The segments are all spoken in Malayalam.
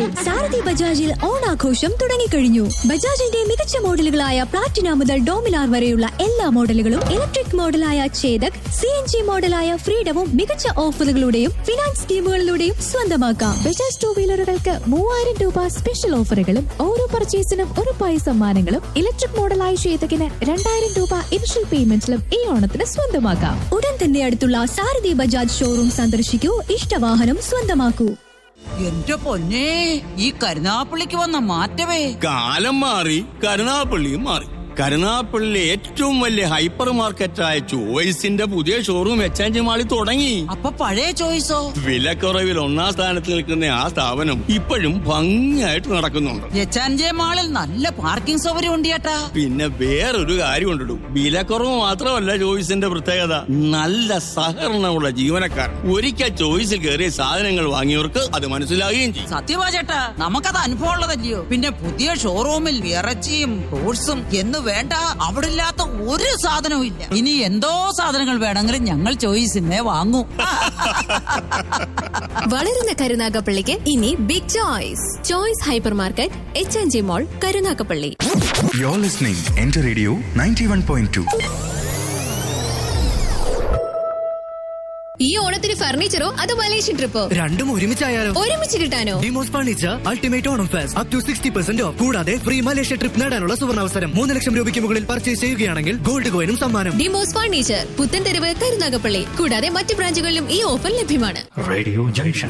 സാരഥി ബജാജിൽ ഓണാഘോഷം തുടങ്ങിക്കഴിഞ്ഞു ബജാജിന്റെ മികച്ച മോഡലുകളായ പ്ലാറ്റിന മുതൽ ഡോമിനാർ വരെയുള്ള എല്ലാ മോഡലുകളും ഇലക്ട്രിക് മോഡലായ ചേതക് സി എൻ ജി മോഡലായ ഫ്രീഡവും മികച്ച ഓഫറുകളുടെയും ഫിനാൻസ് സ്കീമുകളിലൂടെയും സ്വന്തമാക്കാം ബജാജ് ടൂ വീലറുകൾക്ക് മൂവായിരം രൂപ സ്പെഷ്യൽ ഓഫറുകളും ഓരോ പർച്ചേസിനും ഉറപ്പായ സമ്മാനങ്ങളും ഇലക്ട്രിക് മോഡലായ ചേതകിന് രണ്ടായിരം രൂപ ഇനിഷ്യൽ പേയ്മെന്റിലും ഈ ഓണത്തിന് സ്വന്തമാക്കാം ഉടൻ തന്നെ അടുത്തുള്ള സാരഥി ബജാജ് ഷോറൂം സന്ദർശിക്കൂ ഇഷ്ടവാഹനം സ്വന്തമാക്കൂ എന്റെ പൊന്നേ ഈ കരുനാപ്പള്ളിക്ക് വന്ന മാറ്റമേ കാലം മാറി കരുനാപ്പള്ളിയും മാറി കരുനാപ്പള്ളിയിലെ ഏറ്റവും വലിയ ഹൈപ്പർ മാർക്കറ്റായ ചോയ്സിന്റെ പുതിയ ഷോറൂം എക്സ്ചേഞ്ച് മാളിൽ തുടങ്ങി അപ്പൊ പഴയ ചോയ്സോ വിലക്കുറവിൽ ഒന്നാം സ്ഥാനത്ത് നിൽക്കുന്ന ആ സ്ഥാപനം ഇപ്പോഴും ഭംഗിയായിട്ട് നടക്കുന്നുണ്ട് എച്ചാൻജെ മാളിൽ നല്ല പാർക്കിംഗ് സൗകര്യം ഉണ്ട് ചേട്ടാ പിന്നെ വേറൊരു കാര്യം ഉണ്ടിടും വിലക്കുറവ് മാത്രമല്ല ചോയ്സിന്റെ പ്രത്യേകത നല്ല സഹകരണമുള്ള ജീവനക്കാർ ഒരിക്കൽ ചോയ്സിൽ കയറിയ സാധനങ്ങൾ വാങ്ങിയവർക്ക് അത് മനസ്സിലാകുകയും ചെയ്യും സത്യമാ ചേട്ടാ നമുക്കത് അനുഭവം ഉള്ളതല്ലയോ പിന്നെ പുതിയ ഷോറൂമിൽ ഇറച്ചിയും ഫ്രൂട്ട്സും എന്ന് വേണ്ട അവിടെ ഇല്ലാത്ത ഒരു സാധനവും ഇല്ല ഇനി എന്തോ സാധനങ്ങൾ വേണമെങ്കിലും ഞങ്ങൾ ചോയ്സിനെ വാങ്ങൂ വളരുന്ന കരുനാഗപ്പള്ളിക്ക് ഇനി big choice choice hyper market H N G mall Karunagappally You're listening Enter Radio 91.2. ഈ ഓണത്തിന് ഫർണിച്ചറോ അതോ മലേഷ്യൻ ട്രിപ്പോ രണ്ടും ഒരുമിച്ചായാലോ ഒരുമിച്ച് കിട്ടാനോ ഡിമോസ് furniture ultimate Onam fest up to sixty percent off കൂടാതെ ഫ്രീ മലേഷ്യ ട്രിപ്പ് നേടാനുള്ള സുവർണാവസരം മൂന്ന് ലക്ഷം രൂപയ്ക്ക് മുകളിൽ പർച്ചേസ് ചെയ്യുകയാണെങ്കിൽ ഗോൾഡ് കോയിനും സമ്മാനം ഡിമോസ് ഫർണിച്ചർ പുത്തൻതെരുവ് കരുനാഗപ്പള്ളി കൂടാതെ മറ്റ് ബ്രാഞ്ചുകളിലും ഈ ഓഫർ ലഭ്യമാണ് Radio Junction.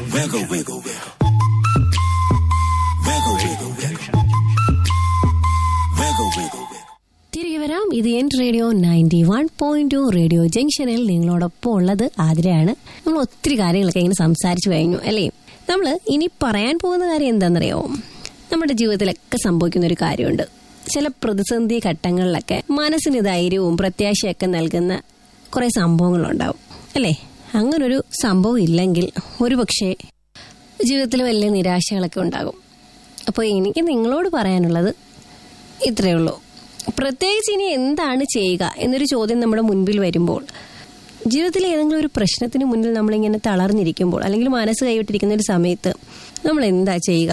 തിരികെ വരാം ഇത് എൻ radio ninety one point two radio ജംഗ്ഷനിൽ നിങ്ങളോടൊപ്പം ഉള്ളത് ആതിരയാണ് നമ്മൾ ഒത്തിരി കാര്യങ്ങളൊക്കെ ഇങ്ങനെ സംസാരിച്ചു കഴിഞ്ഞു അല്ലേ നമ്മൾ ഇനി പറയാൻ പോകുന്ന കാര്യം എന്താണെന്നറിയോ നമ്മുടെ ജീവിതത്തിലൊക്കെ സംഭവിക്കുന്ന ഒരു കാര്യമുണ്ട് ചില പ്രതിസന്ധി ഘട്ടങ്ങളിലൊക്കെ മനസ്സിന് ധൈര്യവും പ്രത്യാശയൊക്കെ നൽകുന്ന കുറേ സംഭവങ്ങളുണ്ടാവും അല്ലേ അങ്ങനൊരു സംഭവം ഇല്ലെങ്കിൽ ഒരുപക്ഷെ ജീവിതത്തിൽ വലിയ നിരാശകളൊക്കെ ഉണ്ടാകും അപ്പോൾ എനിക്ക് നിങ്ങളോട് പറയാനുള്ളത് ഇത്രയേ ഉള്ളൂ പ്രത്യേകിച്ച് ഇനി എന്താണ് ചെയ്യുക എന്നൊരു ചോദ്യം നമ്മുടെ മുൻപിൽ വരുമ്പോൾ ജീവിതത്തിലെ ഏതെങ്കിലും ഒരു പ്രശ്നത്തിന് മുന്നിൽ നമ്മളിങ്ങനെ തളർന്നിരിക്കുമ്പോൾ അല്ലെങ്കിൽ മനസ്സ് കൈവിട്ടിരിക്കുന്ന ഒരു സമയത്ത് നമ്മൾ എന്താ ചെയ്യുക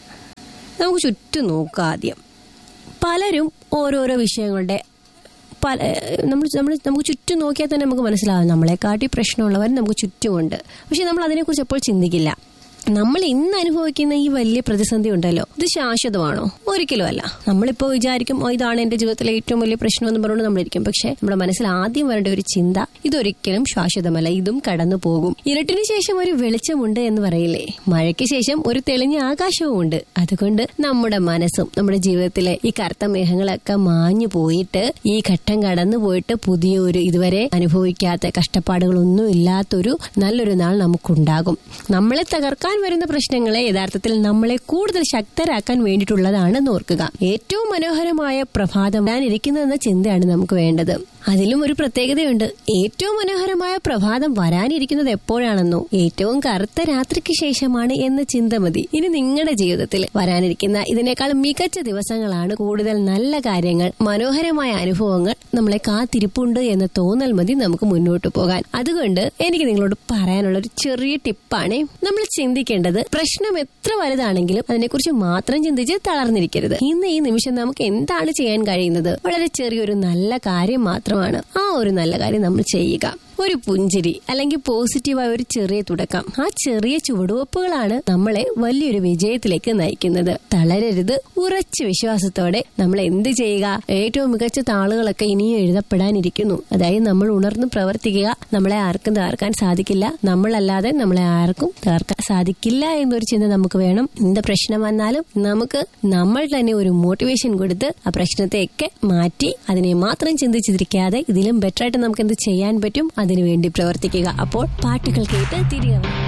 നമുക്ക് ചുറ്റും നോക്കുക ആദ്യം പലരും ഓരോരോ വിഷയങ്ങളുടെ പല നമ്മൾ നമ്മൾ നമുക്ക് ചുറ്റും നോക്കിയാൽ തന്നെ നമുക്ക് മനസ്സിലാവും നമ്മളെക്കാട്ടി പ്രശ്നമുള്ളവർ നമുക്ക് ചുറ്റുമുണ്ട് പക്ഷെ നമ്മൾ അതിനെക്കുറിച്ച് എപ്പോൾ ചിന്തിക്കില്ല നമ്മൾ ഇന്ന് അനുഭവിക്കുന്ന ഈ വലിയ പ്രതിസന്ധി ഉണ്ടല്ലോ ഇത് ശാശ്വതമാണോ ഒരിക്കലും അല്ല നമ്മളിപ്പോൾ വിചാരിക്കും "ഓ, ഇതാണ് എന്റെ ജീവിതത്തിലെ ഏറ്റവും വലിയ പ്രശ്നം എന്ന് പറഞ്ഞുകൊണ്ട് നമ്മളിരിക്കും പക്ഷെ നമ്മുടെ മനസ്സിൽ ആദ്യം വരേണ്ട ഒരു ചിന്ത ഇതൊരിക്കലും ശാശ്വതമല്ല ഇതും കടന്നു പോകും ഇരുട്ടിന് ശേഷം ഒരു വെളിച്ചമുണ്ട് എന്ന് പറയില്ലേ മഴയ്ക്ക് ശേഷം ഒരു തെളിഞ്ഞ ആകാശവും ഉണ്ട് അതുകൊണ്ട് നമ്മുടെ മനസ്സും നമ്മുടെ ജീവിതത്തിലെ ഈ കറുത്ത മേഘങ്ങളൊക്കെ മാഞ്ഞു പോയിട്ട് ഈ ഘട്ടം കടന്നു പോയിട്ട് പുതിയൊരു ഇതുവരെ അനുഭവിക്കാത്ത കഷ്ടപ്പാടുകളൊന്നും ഇല്ലാത്തൊരു നല്ലൊരു നാൾ നമുക്കുണ്ടാകും നമ്മളെ തകർക്കാൻ വരുന്ന പ്രശ്നങ്ങളെ യഥാർത്ഥത്തിൽ നമ്മളെ കൂടുതൽ ശക്തരാക്കാൻ വേണ്ടിയിട്ടുള്ളതാണെന്ന് ഓർക്കുക ഏറ്റവും മനോഹരമായ പ്രഭാതം വരാനിരിക്കുന്നതെന്ന ചിന്തയാണ് നമുക്ക് വേണ്ടത് അതിലും ഒരു പ്രത്യേകതയുണ്ട് ഏറ്റവും മനോഹരമായ പ്രഭാതം വരാനിരിക്കുന്നത് എപ്പോഴാണെന്നോ ഏറ്റവും കറുത്ത രാത്രിക്ക് ശേഷമാണ് എന്ന ചിന്ത മതി ഇനി നിങ്ങളുടെ ജീവിതത്തിൽ വരാനിരിക്കുന്ന ഇതിനേക്കാൾ മികച്ച ദിവസങ്ങളാണ് കൂടുതൽ നല്ല കാര്യങ്ങൾ മനോഹരമായ അനുഭവങ്ങൾ നമ്മളെ കാത്തിരിപ്പുണ്ട് എന്ന തോന്നൽ മതി നമുക്ക് മുന്നോട്ട് പോകാൻ അതുകൊണ്ട് എനിക്ക് നിങ്ങളോട് പറയാനുള്ള ഒരു ചെറിയ ടിപ്പാണ് നമ്മൾ ചിന്തിക്കേണ്ടത് പ്രശ്നം എത്ര വലുതാണെങ്കിലും അതിനെക്കുറിച്ച് മാത്രം ചിന്തിച്ച് തളർന്നിരിക്കരുത് ഇന്ന് ഈ നിമിഷം നമുക്ക് എന്താണ് ചെയ്യാൻ കഴിയുന്നത് വളരെ ചെറിയൊരു നല്ല കാര്യം മാത്രമാണ് ആ ഒരു നല്ല കാര്യം നമ്മൾ ചെയ്യുക ഒരു പുഞ്ചിരി അല്ലെങ്കിൽ പോസിറ്റീവായ ഒരു ചെറിയ തുടക്കം ആ ചെറിയ ചുവടുവെപ്പുകളാണ് നമ്മളെ വലിയൊരു വിജയത്തിലേക്ക് നയിക്കുന്നത് തളരരുത് ഉറച്ച വിശ്വാസത്തോടെ നമ്മൾ എന്ത് ചെയ്യുക ഏറ്റവും മികച്ച താളുകളൊക്കെ ഇനിയും എഴുതപ്പെടാനിരിക്കുന്നു അതായത് നമ്മൾ ഉണർന്ന് പ്രവർത്തിക്കുക നമ്മളെ ആർക്കും തകർക്കാൻ സാധിക്കില്ല നമ്മളല്ലാതെ നമ്മളെ ആർക്കും തകർക്കാൻ സാധിക്കില്ല എന്നൊരു ചിന്ത നമുക്ക് വേണം എന്ത് പ്രശ്നം വന്നാലും നമുക്ക് നമ്മൾ തന്നെ ഒരു മോട്ടിവേഷൻ കൊടുത്ത് ആ പ്രശ്നത്തെയൊക്കെ മാറ്റി അതിനെ മാത്രം ചിന്തിച്ചിരിക്കാതെ ഇതിലും ബെറ്റർ ആയിട്ട് നമുക്ക് എന്ത് ചെയ്യാൻ പറ്റും അതിനുവേണ്ടി പ്രവർത്തിക്കുക അപ്പോൾ പാട്ടുകൾ കേട്ട് തിരികെ വരാം.